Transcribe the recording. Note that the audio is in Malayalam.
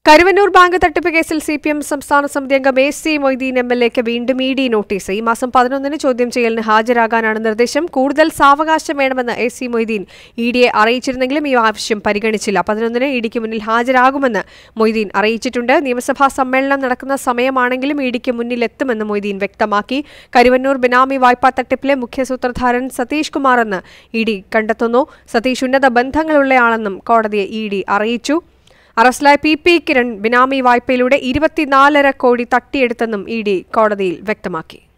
കരുവന്നൂർ ബാങ്ക് തട്ടിപ്പ് കേസിൽ സി പി എം സംസ്ഥാന സമിതി അംഗം A C Moideen M L എക്ക് വീണ്ടും ഇ ഡി നോട്ടീസ് ഈ മാസം പതിനൊന്നിന് ചോദ്യം ചെയ്യലിന് ഹാജരാകാനാണ് നിർദ്ദേശം കൂടുതൽ സാവകാശം വേണമെന്ന് എ സി മൊയ്തീൻ ഇ ഡിയെ അറിയിച്ചിരുന്നെങ്കിലും ഈ ആവശ്യം പരിഗണിച്ചില്ല പതിനൊന്നിന് ഇ ഡിക്ക് മുന്നിൽ ഹാജരാകുമെന്ന് മൊയ്തീൻ അറിയിച്ചിട്ടുണ്ട് നിയമസഭാ സമ്മേളനം നടക്കുന്ന സമയമാണെങ്കിലും ഇ ഡിക്ക് മുന്നിലെത്തുമെന്ന് മൊയ്തീൻ വ്യക്തമാക്കി കരുവന്നൂർ ബിനാമി വായ്പാ തട്ടിപ്പിലെ മുഖ്യ സൂത്രധാരൻ സതീഷ് കുമാർ എന്ന് ഇ ഡി കണ്ടെത്തുന്നു സതീഷ് ഉന്നത ബന്ധങ്ങളുള്ളയാളെന്നും കോടതിയെ ഇ ഡി അറിയിച്ചു അറസ്റ്റിലായ പി പി കിരൺ ബിനാമി വായ്പയിലൂടെ ഇരുപത്തിനാലര കോടി തട്ടിയെടുത്തെന്നും ഇ ഡി കോടതിയിൽ വ്യക്തമാക്കി